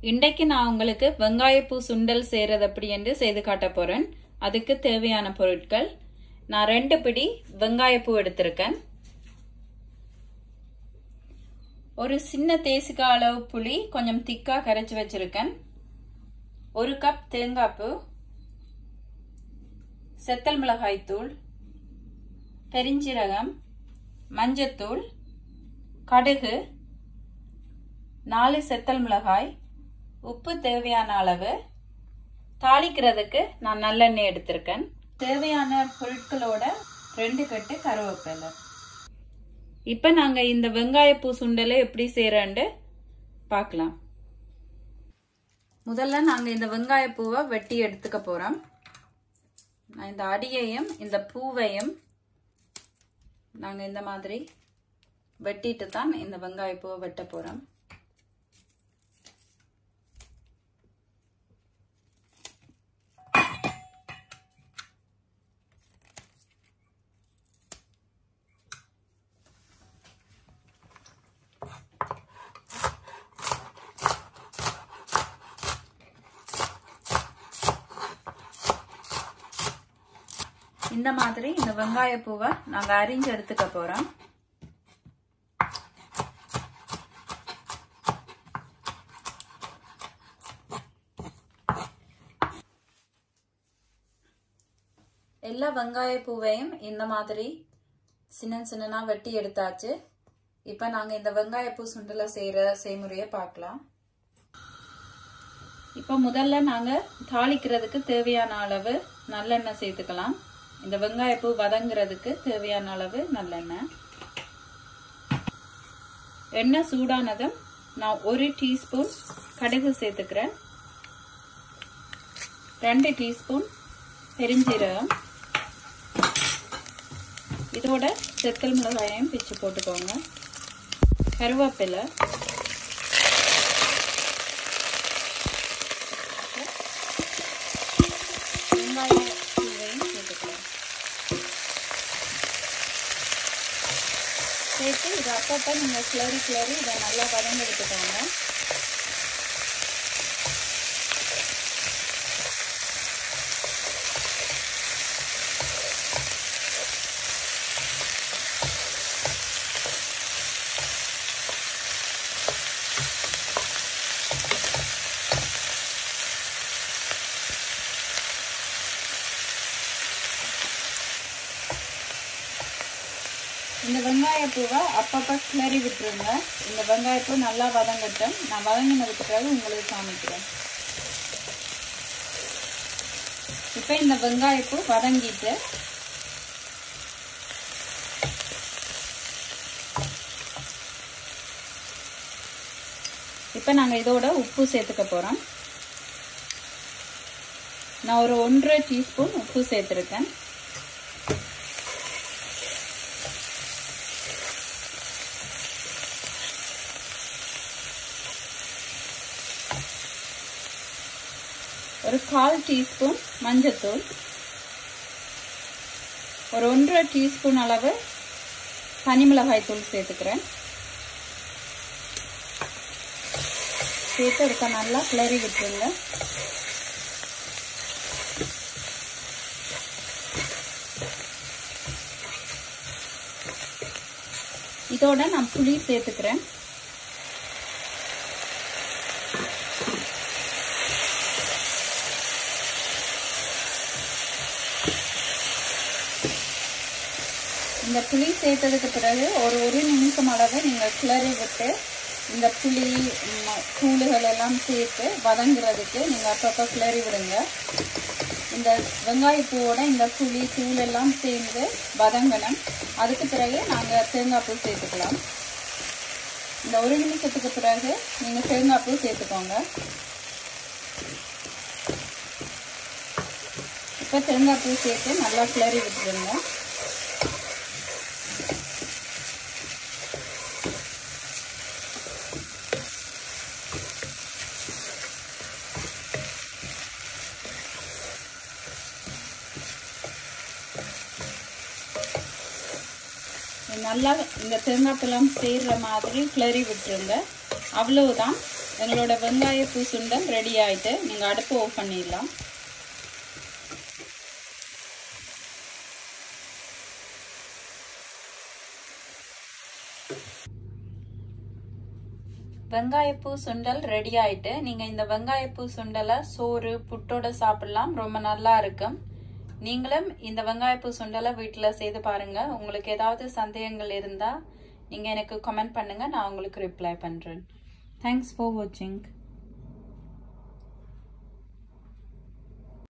இன்றைக்கு நான் உங்களுக்கு வெங்காயப்பூ சுண்டல் செய்கிறது எப்படி என்று செய்து காட்ட போகிறேன் அதுக்கு தேவையான பொருட்கள் நான் ரெண்டு பிடி வெங்காயப்பூ எடுத்திருக்கேன் ஒரு சின்ன தேசிக்காய் அளவு புளி கொஞ்சம் திக்காக கரைச்சி வச்சிருக்கேன் ஒரு கப் தேங்காய்ப்பூ செத்தல் மிளகாய் தூள் பெருஞ்சீரகம் மஞ்சத்தூள் கடுகு நாலு செத்தல் மிளகாய் உப்பு தேவையான அளவு தாளிக்கிறதுக்கு நான் நல்லெண்ணெய் எடுத்திருக்கேன் தேவையான பொருட்களோட ரெண்டு கட்டு கருவேப்பிலை இப்போ நாங்கள் இந்த வெங்காயப்பூ சுண்டலை எப்படி செய்கிறோன்ட்டு பார்க்கலாம் முதல்ல நாங்கள் இந்த வெங்காயப்பூவை வெட்டி எடுத்துக்க போகிறோம் நான் இந்த அடியையும் இந்த பூவையும் நாங்கள் இந்த மாதிரி வெட்டிட்டு தான் இந்த வெங்காயப்பூவை வெட்ட போகிறோம் இந்த மாதிரி இந்த வெங்காய பூவை நாங்கள் அரிஞ்சு எடுத்துக்க போகிறோம் எல்லா வெங்காய பூவையும் இந்த மாதிரி சின்ன சின்னனா வெட்டி எடுத்தாச்சு இப்போ நாங்கள் இந்த வெங்காயப்பூ சுண்டலை செய்கிற செய்முறையை பார்க்கலாம் இப்போ முதல்ல நாங்கள் தாளிக்கிறதுக்கு தேவையான அளவு நல்லெண்ணெய் சேர்த்துக்கலாம் இந்த வெங்காயப்பூ வதங்குறதுக்கு தேவையான அளவு நல்லெண்ணெய் எண்ணெய் சூடானதும் நான் ஒரு டீஸ்பூன் கடுகு சேர்த்துக்கிறேன் ரெண்டு டீஸ்பூன் பெருஞ்சீரகம் இதோட செத்தல் மிளகாயம் பிச்சு போட்டுக்கோங்க கருவேப்பிலை வெங்காயம் பூவையும் சேர்த்துக்கலாம் சேர்த்து இது அப்பப்போ நீங்கள் கிளறி கிளறி இதை நல்லா வதங்கெடுத்துக்கோங்க இந்த வெங்காயப்பூவை அப்பப்போ கிளறி விட்டுருங்க இந்த வெங்காயப்பூ நல்லா வதங்கட்டும் நான் வதங்கினதுக்கு பிறகு உங்களுக்கு காமிக்கிறேன் இப்போ இந்த வெங்காயப்பூ வதங்கிட்டு இப்போ நாங்கள் இதோட உப்பு சேர்த்துக்க போகிறோம் நான் ஒரு ஒன்றரை டீஸ்பூன் உப்பு சேர்த்துருக்கேன் ஒரு கால் டீஸ்பூன் மஞ்சத்தூள் ஒரு ஒன்றரை டீஸ்பூன் அளவு தனி மிளகாய் தூள் சேர்த்துக்கிறேன் சேர்த்து இருக்க நல்லா கிளறி விட்டுருங்க இதோட நான் புளி சேர்த்துக்கிறேன் இந்த புளி சேர்த்ததுக்கு பிறகு ஒரு ஒரு நிமிஷம் அளவு நீங்கள் கிளறி விட்டு இந்த புளி தூளுகள் எல்லாம் சேர்த்து வதங்குறதுக்கு நீங்கள் அப்பப்போ கிளறி விடுங்க இந்த வெங்காயப்பூவோட இந்த புளி தூள் எல்லாம் சேர்ந்து வதங்கணும் அதுக்கு பிறகு நாங்கள் தேங்காய் பூ சேர்த்துக்கலாம் இந்த ஒரு நிமிஷத்துக்கு பிறகு நீங்கள் தேங்காய் பூ சேர்த்துக்கோங்க இப்போ தேங்காய் பூ சேர்த்து நல்லா கிளறி விட்டுருங்க நல்லா இந்த தேங்காய்ப்பழம் சேர்கிற மாதிரி கிளறி விட்டுருங்க அவ்வளவுதான் எங்களோட வெங்காயப்பூ சுண்டல் ரெடி ஆயிட்டு நீங்கள் அடுப்பு ஆஃப் பண்ணிடலாம் வெங்காயப்பூ சுண்டல் ரெடி ஆயிட்டு நீங்கள் இந்த வெங்காயப்பூ சுண்டலை சோறு புட்டோட சாப்பிடலாம் ரொம்ப நல்லா இருக்கும் நீங்களும் இந்த வெங்காயப்பூ சுண்டலை வீட்டில் செய்து பாருங்க உங்களுக்கு ஏதாவது சந்தேகங்கள் இருந்தால் நீங்கள் எனக்கு கமெண்ட் பண்ணுங்க நான் உங்களுக்கு ரிப்ளை பண்ணுறேன் தேங்க்ஸ் ஃபார் வாட்சிங்